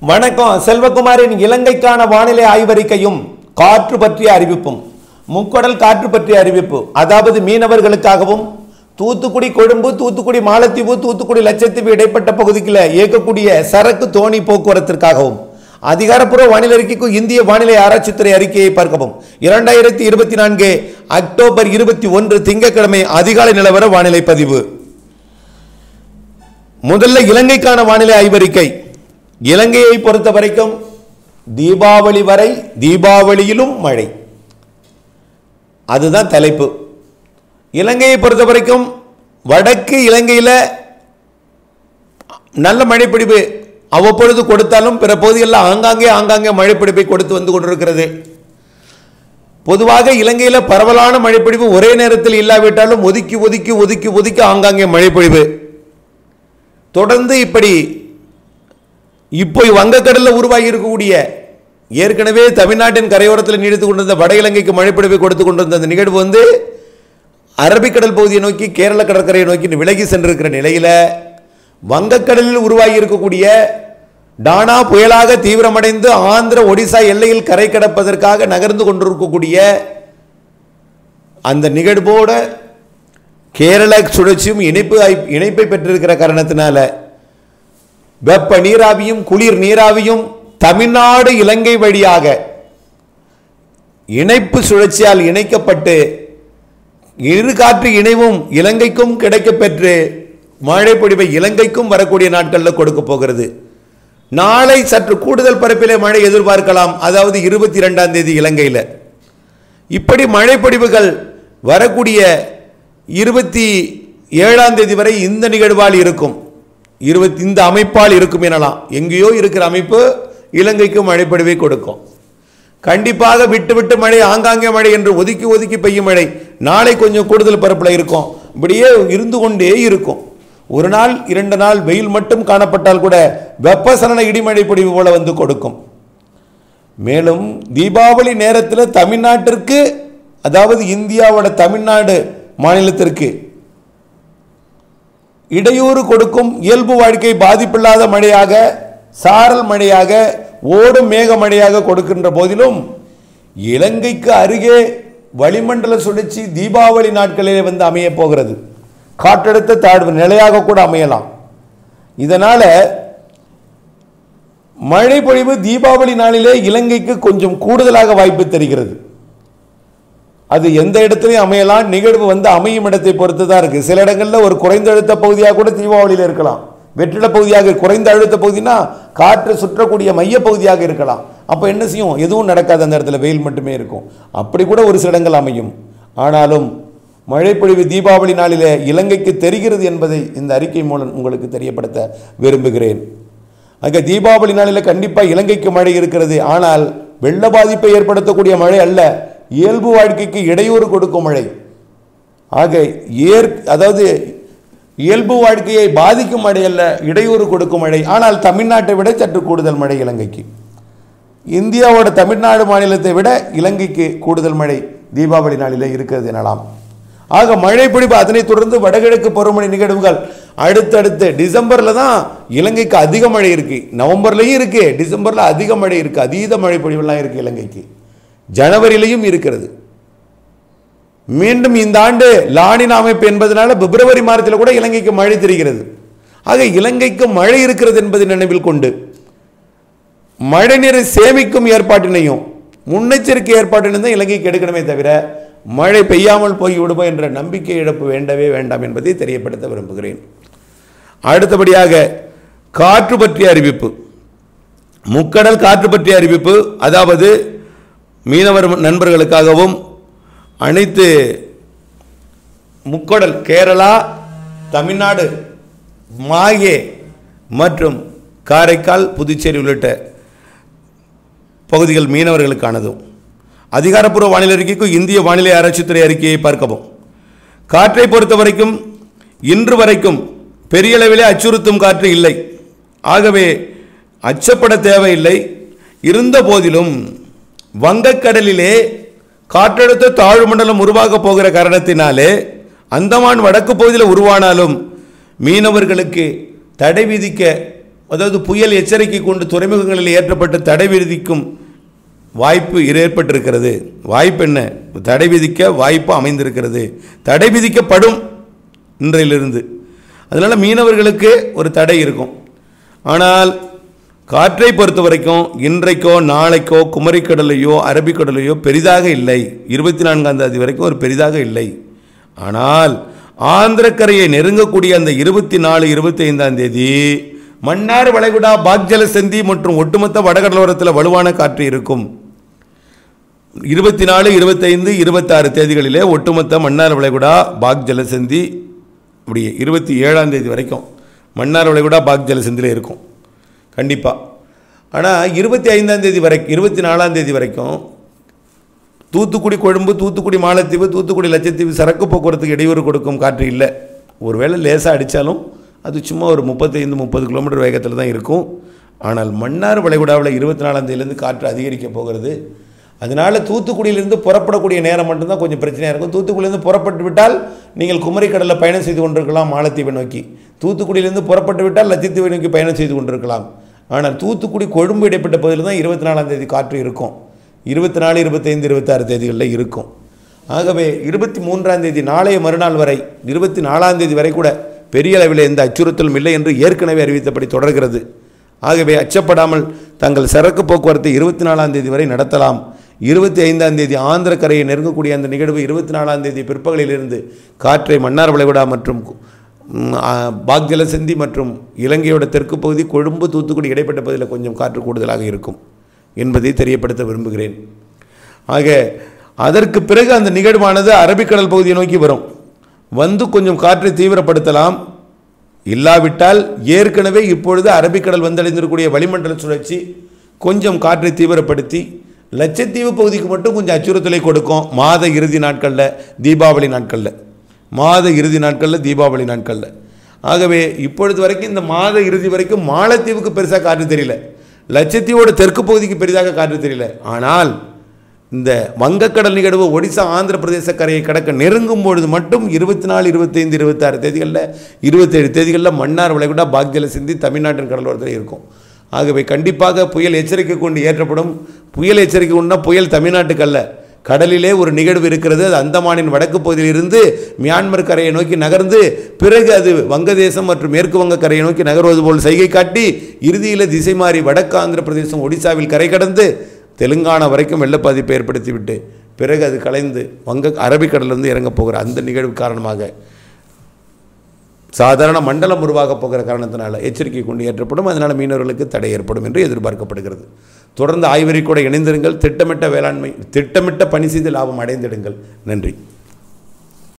வணக்கம் செல்வகுமாரின் இலங்கைக்கான வானிலை ஆய்வறிக்கையும் காற்று பற்றிய அறிவிப்பும் முக்கடல் காற்று பற்றிய அறிவிப்பு அதாவது மீனவர்களுக்காகவும் தூத்துக்குடி கொழும்பு தூத்துக்குடி மாலத்தீவு தூத்துக்குடி லட்சத்தீவு இடைப்பட்ட பகுதிகளில் இயக்கக்கூடிய சரக்கு தோணி போக்குவரத்திற்காகவும் அதிகாரப்பூர்வ வானிலை அறிக்கைக்கு இந்திய வானிலை ஆராய்ச்சித்துறை அறிக்கையை பார்க்கவும் இரண்டாயிரத்தி இருபத்தி நான்கு அக்டோபர் இருபத்தி ஒன்று திங்கட்கிழமை அதிகாலை நிலவர வானிலை பதிவு முதல்ல இலங்கைக்கான வானிலை ஆய்வறிக்கை இலங்கையை பொறுத்த வரைக்கும் தீபாவளி வரை தீபாவளியிலும் மழை அதுதான் தலைப்பு இலங்கையை பொறுத்த வரைக்கும் வடக்கு இலங்கையில் நல்ல மழைப்பிடிப்பு அவ்வப்பொழுது கொடுத்தாலும் பிற பகுதிகளில் ஆங்காங்கே ஆங்காங்கே மழைப்பிடிப்பை கொடுத்து வந்து கொண்டிருக்கிறது பொதுவாக இலங்கையில் பரவலான மழைப்பிடிப்பு ஒரே நேரத்தில் இல்லாவிட்டாலும் ஒதுக்கி ஒதுக்கி ஒதுக்கி ஒதுக்கி ஆங்காங்கே மழைப்பொழிவு தொடர்ந்து இப்படி இப்போ வங்கக்கடலில் உருவாகி இருக்கக்கூடிய ஏற்கனவே தமிழ்நாட்டின் கரையோரத்தில் நீடித்து கொண்டிருந்த வட இலங்கைக்கு மழைப்பிடிப்பை கொடுத்து கொண்டிருந்த அந்த நிகழ்வு வந்து அரபிக்கடல் பகுதியை நோக்கி கேரள கடற்கரையை நோக்கி விலகி சென்றிருக்கிற நிலையில் வங்கக்கடலில் உருவாகி இருக்கக்கூடிய டானா புயலாக தீவிரமடைந்து ஆந்திர ஒடிசா எல்லையில் கரை கடப்பதற்காக நகர்ந்து கொண்டிருக்கக்கூடிய அந்த நிகழ்வோட கேரள சுழற்சியும் இணைப்பு ஆய்- இணைப்பை பெற்றிருக்கிற காரணத்தினால வெப்ப நீராவியும் குளிர் நீராவியும் தமிழ்நாடு இலங்கை வழியாக இணைப்பு சுழற்சியால் இணைக்கப்பட்டு இரு காற்று இணைவும் இலங்கைக்கும் கிடைக்கப் பெற்று மழை பொழிவை இலங்கைக்கும் வரக்கூடிய நாட்களில் கொடுக்க போகிறது நாளை சற்று கூடுதல் பரப்பிலே மழை எதிர்பார்க்கலாம் அதாவது இருபத்தி ரெண்டாம் தேதி இலங்கையில் இப்படி மழை பொழிவுகள் வரக்கூடிய இருபத்தி ஏழாம் தேதி வரை இந்த நிகழ்வால் இருக்கும் இருபத்தி இந்த அமைப்பால் இருக்கும் எனலாம் எங்கேயோ இருக்கிற அமைப்பு இலங்கைக்கு மழைப்பொழிவை கொடுக்கும் கண்டிப்பாக விட்டு விட்டு மழை ஆங்காங்கே மழை என்று ஒதுக்கி ஒதுக்கி பெய்யும் மழை நாளை கொஞ்சம் கூடுதல் பரப்பில் இருக்கும் இப்படியே இருந்து கொண்டே இருக்கும் ஒரு நாள் இரண்டு நாள் வெயில் மட்டும் காணப்பட்டால் கூட வெப்பசலன இடிமழை பொழிவு போல வந்து கொடுக்கும் மேலும் தீபாவளி நேரத்தில் தமிழ்நாட்டிற்கு அதாவது இந்தியாவோட தமிழ்நாடு மாநிலத்திற்கு இடையூறு கொடுக்கும் இயல்பு வாழ்க்கை பாதிப்பில்லாத மழையாக சாரல் மழையாக ஓடும் மேக மழையாக கொடுக்கின்ற போதிலும் இலங்கைக்கு அருகே வளிமண்டல சுழற்சி தீபாவளி நாட்களிலே வந்து அமைய போகிறது காற்றழுத்த தாழ்வு நிலையாக கூட அமையலாம் இதனால மழை பொழிவு தீபாவளி நாளிலே இலங்கைக்கு கொஞ்சம் கூடுதலாக வாய்ப்பு தெரிகிறது அது எந்த இடத்துலையும் அமையலாம் நிகழ்வு வந்து அமையும் இடத்தை பொறுத்து தான் இருக்கு சில இடங்கள்ல ஒரு குறைந்த அழுத்த பகுதியாக கூட தீபாவளியில் இருக்கலாம் வெற்றிட பகுதியாக குறைந்த அழுத்த பகுதினா காற்று சுற்றக்கூடிய மைய பகுதியாக இருக்கலாம் அப்போ என்ன செய்யும் எதுவும் நடக்காது அந்த இடத்துல வெயில் மட்டுமே இருக்கும் அப்படி கூட ஒரு சில இடங்கள் அமையும் ஆனாலும் மழைப்பொழிவு தீபாவளி நாளிலே இலங்கைக்கு தெரிகிறது என்பதை இந்த அறிக்கை மூலம் உங்களுக்கு தெரியப்படுத்த விரும்புகிறேன் அங்கே தீபாவளி நாளில் கண்டிப்பாக இலங்கைக்கு மழை இருக்கிறது ஆனால் வெள்ள பாதிப்பை ஏற்படுத்தக்கூடிய மழை அல்ல இயல்பு வாழ்க்கைக்கு இடையூறு கொடுக்கும் மழை ஆக ஏற் அதாவது இயல்பு வாழ்க்கையை பாதிக்கும் மழை அல்ல இடையூறு கொடுக்கும் மழை ஆனால் தமிழ்நாட்டை விட சற்று கூடுதல் மழை இலங்கைக்கு இந்தியாவோட தமிழ்நாடு மாநிலத்தை விட இலங்கைக்கு கூடுதல் மழை தீபாவளி நாளிலே இருக்கிறது எனலாம் ஆக மழை பொழிவு அதனைத் தொடர்ந்து வடகிழக்கு பருவமழை நிகழ்வுகள் அடுத்தடுத்து டிசம்பரில் தான் இலங்கைக்கு அதிக மழை இருக்கு நவம்பர்லையும் இருக்கு டிசம்பரில் அதிக மழை இருக்கு அதீத மழை பொழிவெல்லாம் இருக்கு இலங்கைக்கு ஜனவரியிலையும் இருக்கிறது மீண்டும் இந்த ஆண்டு லானின் அமைப்பு என்பதனால பிப்ரவரி மாதத்தில் கூட இலங்கைக்கு மழை தெரிகிறது ஆக இலங்கைக்கு மழை இருக்கிறது என்பதை நினைவில் கொண்டு மழைநீரை சேமிக்கும் ஏற்பாட்டினையும் முன்னெச்சரிக்கை ஏற்பாட்டினையும் தான் இலங்கைக்கு எடுக்கணுமே தவிர மழை பெய்யாமல் போய் விடுமோ என்ற நம்பிக்கை இழப்பு வேண்டவே வேண்டாம் என்பதை தெரியப்படுத்த விரும்புகிறேன் அடுத்தபடியாக காற்று பற்றிய அறிவிப்பு முக்கடல் காற்று பற்றிய அறிவிப்பு அதாவது மீனவர் நண்பர்களுக்காகவும் அனைத்து முக்கடல் கேரளா தமிழ்நாடு மாஹே மற்றும் காரைக்கால் புதுச்சேரி உள்ளிட்ட பகுதிகள் மீனவர்களுக்கானதும் அதிகாரப்பூர்வ வானிலை அறிக்கைக்கும் இந்திய வானிலை ஆராய்ச்சித்துறை அறிக்கையை பார்க்கவும் காற்றை பொறுத்த வரைக்கும் இன்று வரைக்கும் பெரிய அளவிலே அச்சுறுத்தும் காற்று இல்லை ஆகவே அச்சப்பட தேவையில்லை இருந்த போதிலும் வங்கக்கடலிலே காற்றழுத்த தாழ்வு மண்டலம் உருவாக போகிற காரணத்தினாலே அந்தமான் வடக்கு பகுதியில் உருவானாலும் மீனவர்களுக்கு தடை விதிக்க அதாவது புயல் எச்சரிக்கை கொண்டு துறைமுகங்களில் ஏற்றப்பட்ட தடை விதிக்கும் வாய்ப்பு ஏற்பட்டிருக்கிறது வாய்ப்பு என்ன தடை விதிக்க வாய்ப்பு அமைந்திருக்கிறது தடை விதிக்கப்படும் இன்றையிலிருந்து அதனால் மீனவர்களுக்கு ஒரு தடை இருக்கும் ஆனால் காற்றை பொறுத்த வரைக்கும் இன்றைக்கோ நாளைக்கோ குமரிக்கடலையோ அரபிக்கடலையோ பெரிதாக இல்லை இருபத்தி நான்காம் தேதி வரைக்கும் ஒரு பெரிதாக இல்லை ஆனால் ஆந்திரக்கரையை நெருங்கக்கூடிய அந்த இருபத்தி நாலு இருபத்தி ஐந்தாம் தேதி மன்னார் வளைகுடா பாக்ஜல சந்தி மற்றும் ஒட்டுமொத்த வடகடலோரத்தில் வலுவான காற்று இருக்கும் இருபத்தி நாலு இருபத்தைந்து இருபத்தாறு தேதிகளிலே ஒட்டுமொத்த மன்னார் வளைகுடா பாக் ஜலசந்தி இப்படி இருபத்தி ஏழாம் தேதி வரைக்கும் மன்னார் வளைகுடா பாக் ஜலசந்தியில் இருக்கும் கண்டிப்பாக ஆனால் இருபத்தி ஐந்தாம் தேதி வரைக்கும் இருபத்தி நாலாம் தேதி வரைக்கும் தூத்துக்குடி கொழும்பு தூத்துக்குடி மாலத்தீவு தூத்துக்குடி லட்சத்தீவு சரக்கு போக்குவரத்துக்கு இடையூறு கொடுக்கும் காற்று இல்லை ஒருவேளை லேசாக அடித்தாலும் அது சும்மா ஒரு முப்பத்தைந்து முப்பது கிலோமீட்டர் வேகத்தில் தான் இருக்கும் ஆனால் மன்னார் வளைகுடாவில் இருபத்தி நாலாம் தேதியிலேருந்து காற்று அதிகரிக்க போகிறது அதனால் தூத்துக்குடியிலிருந்து புறப்படக்கூடிய நேரம் மட்டும்தான் கொஞ்சம் பிரச்சனையாக இருக்கும் தூத்துக்குடியிலிருந்து புறப்பட்டு விட்டால் நீங்கள் குமரிக்கடலில் பயணம் செய்து கொண்டிருக்கலாம் மாலத்தீவை நோக்கி தூத்துக்குடியிலிருந்து புறப்பட்டு விட்டால் லட்சத்தீவை நோக்கி பயணம் செய்து கொண்டிருக்கலாம் ஆனால் தூத்துக்குடி கொழும்பு இடைப்பட்ட பகுதியில் தான் இருபத்தி நாலாம் தேதி காற்று இருக்கும் இருபத்தி நாலு இருபத்தைந்து இருபத்தாறு தேதிகளில் இருக்கும் ஆகவே இருபத்தி மூன்றாம் தேதி நாளைய மறுநாள் வரை இருபத்தி நாலாம் தேதி வரை கூட பெரிய அளவில் எந்த அச்சுறுத்தலும் இல்லை என்று ஏற்கனவே அறிவித்தபடி தொடர்கிறது ஆகவே அச்சப்படாமல் தங்கள் சரக்கு போக்குவரத்தை இருபத்தி நாலாம் தேதி வரை நடத்தலாம் இருபத்தி ஐந்தாம் தேதி ஆந்திர கரையை நெருங்கக்கூடிய அந்த நிகழ்வு இருபத்தி நாலாம் தேதி பிற்பகலிலிருந்து காற்றை மன்னார் வளைகுடா மற்றும் ம், ஆ, பாக் ஜலசந்தி மற்றும் இலங்கையோட தெற்கு பகுதி கொழும்பு தூத்துக்குடி இடைப்பட்ட பகுதியில் கொஞ்சம் காற்று கூடுதலாக இருக்கும் என்பதை தெரியப்படுத்த விரும்புகிறேன் ஆக அதற்கு பிறகு அந்த நிகழ்வானது அரபிக்கடல் பகுதியை நோக்கி வரும் வந்து கொஞ்சம் காற்றை தீவிரப்படுத்தலாம் இல்லாவிட்டால் ஏற்கனவே இப்பொழுது அரபிக்கடல் வந்தடைந்திருக்கக்கூடிய வளிமண்டல சுழற்சி கொஞ்சம் காற்றை தீவிரப்படுத்தி லட்சத்தீவு பகுதிக்கு மட்டும் கொஞ்சம் அச்சுறுத்தலை கொடுக்கும் மாத இறுதி நாட்களில் தீபாவளி நாட்களில் மாத இறுதி நாட்களில் தீபாவளி நாட்களில் ஆகவே இப்பொழுது வரைக்கும் இந்த மாத இறுதி வரைக்கும் மாலத்தீவுக்கு பெருசாக காற்று தெரியல லட்சத்தீவோட தெற்கு பகுதிக்கு பெரிதாக காற்று தெரியல ஆனால் இந்த வங்கக்கடல் நிகழ்வு ஒடிசா ஆந்திர பிரதேச கரையை கடக்க நெருங்கும் பொழுது மட்டும் இருபத்தி நாலு இருபத்தைந்து இருபத்தாறு தேதிகளில் இருபத்தேழு தேதிகளில் மன்னார் வளைகுடா பாக்ஜல சிந்தி தமிழ்நாட்டின் கடலோரத்தில் இருக்கும் ஆகவே கண்டிப்பாக புயல் எச்சரிக்கை கொண்டு ஏற்றப்படும் புயல் எச்சரிக்கை கொண்டா புயல் தமிழ்நாட்டுக்கல்ல கடலிலே ஒரு நிகழ்வு இருக்கிறது அது அந்தமானின் வடக்கு பகுதியில் இருந்து மியான்மர் கரையை நோக்கி நகர்ந்து பிறகு அது வங்கதேசம் மற்றும் மேற்கு வங்க கரையை நோக்கி நகர்வது போல் சைகை காட்டி இறுதியில் திசை மாறி வடக்கு ஆந்திர பிரதேசம் ஒடிசாவில் கரை கடந்து தெலுங்கானா வரைக்கும் வெள்ளப்பாதிப்பை ஏற்படுத்திவிட்டு பிறகு அது கலைந்து வங்க அரபிக்கடலிருந்து இறங்கப் போகிற அந்த நிகழ்வு காரணமாக சாதாரண மண்டலம் உருவாகப் போகிற காரணத்தினால எச்சரிக்கை கொண்டு ஏற்றப்படும் அதனால் மீனவர்களுக்கு தடை ஏற்படும் என்று எதிர்பார்க்கப்படுகிறது தொடர்ந்து ஆய்வறிக்கூட இணைந்திருங்கள் திட்டமிட்ட வேளாண்மை திட்டமிட்ட பணி செய்து லாபம் அடைந்திடுங்கள் நன்றி